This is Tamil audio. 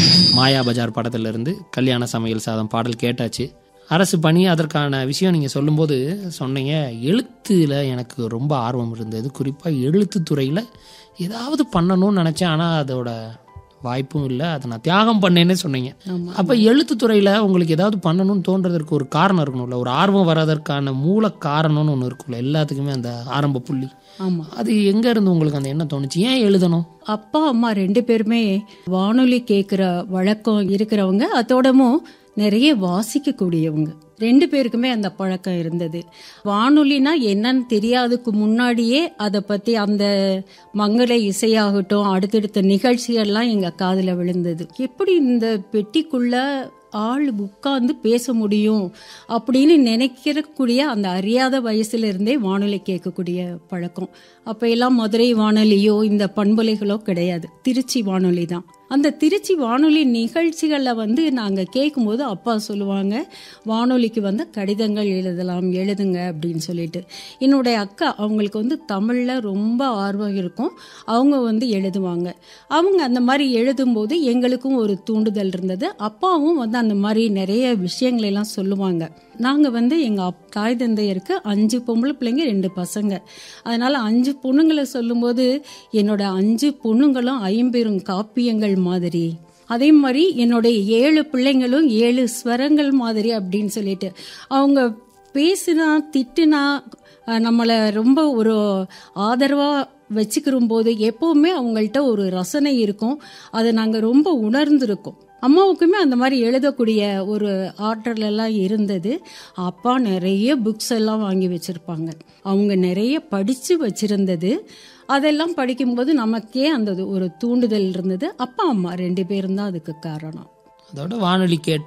மாயா பஜார் படத்துல இருந்து கல்யாண சமையல் சாதம் பாடல் கேட்டாச்சு அரசு பணி அதற்கான விஷயம் நீங்கள் சொல்லும்போது சொன்னீங்க எழுத்துல எனக்கு ரொம்ப ஆர்வம் இருந்தது குறிப்பாக எழுத்துத்துறையில் ஏதாவது பண்ணணும்னு நினச்சேன் ஆனால் அதோட வாய்ப்பும் இல்லை அதை நான் தியாகம் பண்ணேன்னே சொன்னீங்க அப்போ எழுத்துத்துறையில் உங்களுக்கு ஏதாவது பண்ணணும்னு தோன்றதற்கு ஒரு காரணம் இருக்கணும்ல ஒரு ஆர்வம் வர்றதற்கான மூல காரணம்னு ஒன்று இருக்கும்ல எல்லாத்துக்குமே அந்த ஆரம்ப புள்ளி ஆமா அது எங்க இருந்து உங்களுக்கு அந்த எண்ணம் தோணுச்சு ஏன் எழுதணும் அப்பா அம்மா ரெண்டு பேருமே வானொலி கேட்குற வழக்கம் இருக்கிறவங்க அதோடமும் நிறைய வாசிக்கக்கூடியவங்க ரெண்டு பேருக்குமே அந்த பழக்கம் இருந்தது வானொலினா என்னன்னு தெரியாதுக்கு முன்னாடியே அதை பத்தி அந்த மங்கள இசையாகட்டும் அடுத்தடுத்த நிகழ்ச்சிகள்லாம் எங்க காதுல விழுந்தது எப்படி இந்த பெட்டிக்குள்ள ஆள் உட்கார்ந்து பேச முடியும் அப்படின்னு நினைக்கிறக்கூடிய அந்த அறியாத வயசுல இருந்தே வானொலி கேட்கக்கூடிய பழக்கம் அப்ப எல்லாம் மதுரை வானொலியோ இந்த பண்பலைகளோ கிடையாது திருச்சி வானொலி தான் அந்த திருச்சி வானொலி நிகழ்ச்சிகள்ல வந்து நாங்க கேட்கும்போது அப்பா சொல்லுவாங்க வானொலிக்கு வந்து கடிதங்கள் எழுதலாம் எழுதுங்க அப்படின்னு சொல்லிட்டு என்னுடைய அக்கா அவங்களுக்கு வந்து தமிழ்ல ரொம்ப ஆர்வம் இருக்கும் அவங்க வந்து எழுதுவாங்க அவங்க அந்த மாதிரி எழுதும்போது எங்களுக்கும் ஒரு தூண்டுதல் இருந்தது அப்பாவும் வந்து அந்த மாதிரி நிறைய விஷயங்களை எல்லாம் சொல்லுவாங்க நாங்க வந்து எங்க அப்- தாய் தந்தையருக்கு அஞ்சு பொம்பளை பிள்ளைங்க ரெண்டு பசங்க அதனால அஞ்சு பொண்ணுங்களை சொல்லும்போது என்னோட அஞ்சு பொண்ணுங்களும் ஐம்பெரும் காப்பியங்கள் மாதிரி அதே மாதிரி என்னுடைய ஏழு பிள்ளைங்களும் ஏழு ஸ்வரங்கள் மாதிரி அப்படின்னு சொல்லிட்டு அவங்க பேசினா திட்டுனா அஹ், நம்மளை ரொம்ப ஒரு ஆதரவா வச்சுக்கிற போது எப்பவுமே அவங்கள்ட்ட ஒரு ரசனை இருக்கும் அதை நாங்க ரொம்ப உணர்ந்திருக்கோம் அம்மாவுக்குமே அந்த மாதிரி எழுதக்கூடிய ஒரு ஆற்றல் எல்லாம் இருந்தது அப்பா நிறைய புக்ஸ் எல்லாம் வாங்கி வச்சிருப்பாங்க அவங்க நிறைய படிச்சு வச்சிருந்தது அதெல்லாம் படிக்கும்போது நமக்கே அந்த ஒரு தூண்டுதல் இருந்தது அப்பா அம்மா ரெண்டு பேரும் தான் அதுக்கு காரணம் அதோட வானொலி கேட்டு